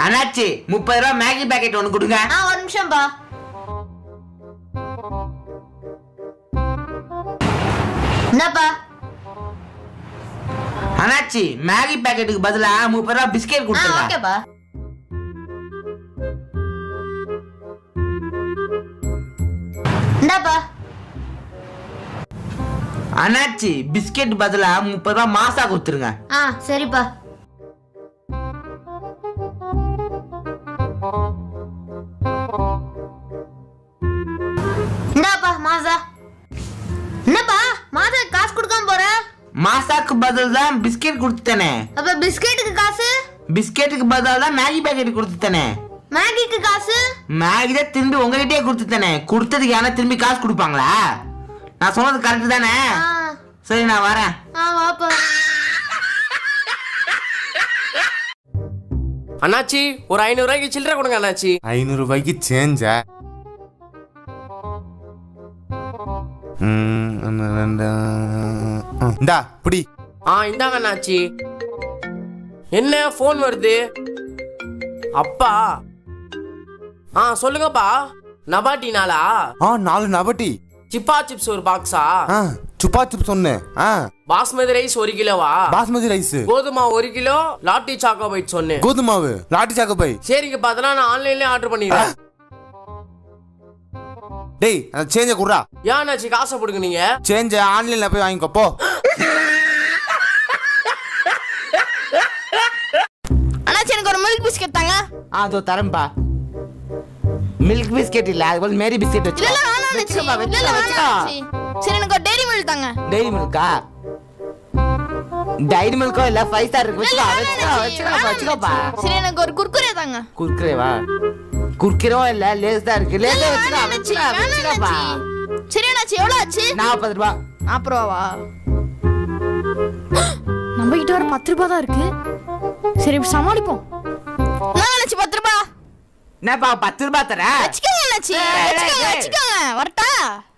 அண்ணாச்சி முப்பது ரூபா மேகி பாக்கெட் ஒன்று கொடுங்க ஆ ஒரு நிமிஷம்பா என்னப்பா அண்ணாச்சி மேகி பாக்கெட்டுக்கு பதிலா முப்பது ரூபா பிஸ்கெட் ஆ கொடுத்துருங்க ஓகேப்பா இந்தாப்பா அண்ணாச்சி பிஸ்கெட் பதிலா முப்பது ரூபா மாசா கொடுத்துருங்க ஆ சரிப்பா இந்தாப்பா மாசா என்னப்பா மாசா காசு கொடுக்காம போற மாசாக்கு பதில் தான் பிஸ்கெட் கொடுத்துட்டேனே அப்ப பிஸ்கெட்டுக்கு காசு பிஸ்கெட்டுக்கு பதிலாக தான் மேகி பாக்கெட் கொடுத்துட்டேனே மேகிக்கு காசு மேகி தான் திரும்பி உங்ககிட்டயே கொடுத்துட்டேனே கொடுத்ததுக்கு யாரா திரும்பி காசு கொடுப்பாங்களா நான் சொன்னது கரெக்ட் தானே ஆ சரி நான் வரேன் ஆ வாப்பா அண்ணாச்சி ஒரு ஐநூறு ரூபாய்க்கு சில்லறை கொடுங்க அண்ணாச்சி ஐநூறு ரூபாய்க்கு சேஞ்சா ம், ஒன்று, ரெண்டு, ஆ, இந்தா புடி ஆ இந்தாங்க அண்ணாச்சி என்ன ஃபோன் வருது அப்பா ஆ சொல்லுங்கப்பா நபாட்டினாலா ஆ நாலு நபட்டி சிப்பா சிப்ஸ் ஒரு பாக்ஸா ஆ சுப்பா சிப்ஸ் ஒன்று ஆ பாஸ்மதி ரைஸ் ஒரு கிலோவா பாஸ்மதி ரைஸ் கோதுமா ஒரு கிலோ லாட்டி சாக்கோ பைட் சொன்னேன் கோதுமாவு லாட்டி சாக்கு பை சரிங்கப்பா அதெல்லாம் நான் ஆன்லைன்லயே ஆர்டர் பண்ணிடுறேன் டேய் அந்த சேஞ்சை குடுறா ஏன் அண்ணாச்சி காசை போடுங்க நீங்க சேஞ்சை ஆன்லைனில் போய் வாங்கிக்கோ போ அண்ணாச்சி எனக்கு ஒரு மில்க் பிஸ்கெட் தாங்க ஆ அதோ தரேன்பா மில்க் பிஸ்கெட் இல்ல அது போல மேரி பிஸ்கெட் இல்ல இல்ல வேணாம் அண்ணாச்சி வச்சுக்கோ இல்ல இல்ல வேணாம் அண்ணாச்சி சரி எனக்கு ஒரு டெய்ரி மில்க் தாங்க டெய்ரி மில்கா டைரி மில்கோ இல்ல ஃபைவ் ஸ்டார் இருக்கு இல்ல, வச்சுக்கோ வேணாம் வச்சுக்கோ அண்ணாச்சி, வச்சுக்கோ வேணாம் வச்சுக்கோப்பா அண்ணாச்சி. சரி எனக்கு ஒரு குர்குரே தாங்க குறுக்கிறேவா குறுக்கிறோ இல்ல லேஸ் தான் இருக்கு லேஸ் இல்ல, வச்சுக்கோ வேணாம் அண்ணாச்சி, வச்சுக்கோ வேணாம் வச்சுக்கோப்பா அண்ணாச்சி. சரி அண்ணாச்சி எவ்வளவு ஆச்சு நாற்பது ரூபா நாற்பது ரூபாவா நம்ம கிட்ட ஒரு பத்து ரூபாய் தான் இருக்கு சரி இப்ப சமாளிப்போம் நான் அண்ணாச்சி பத்து ரூபாய் என்னப்பா பத்து ரூபா தரேன் வச்சுக்கோங்க அண்ணாச்சி ஏய், ஏய், வச்சுக்கோங்க ஏய். வச்சுக்கோங்க வரட்டா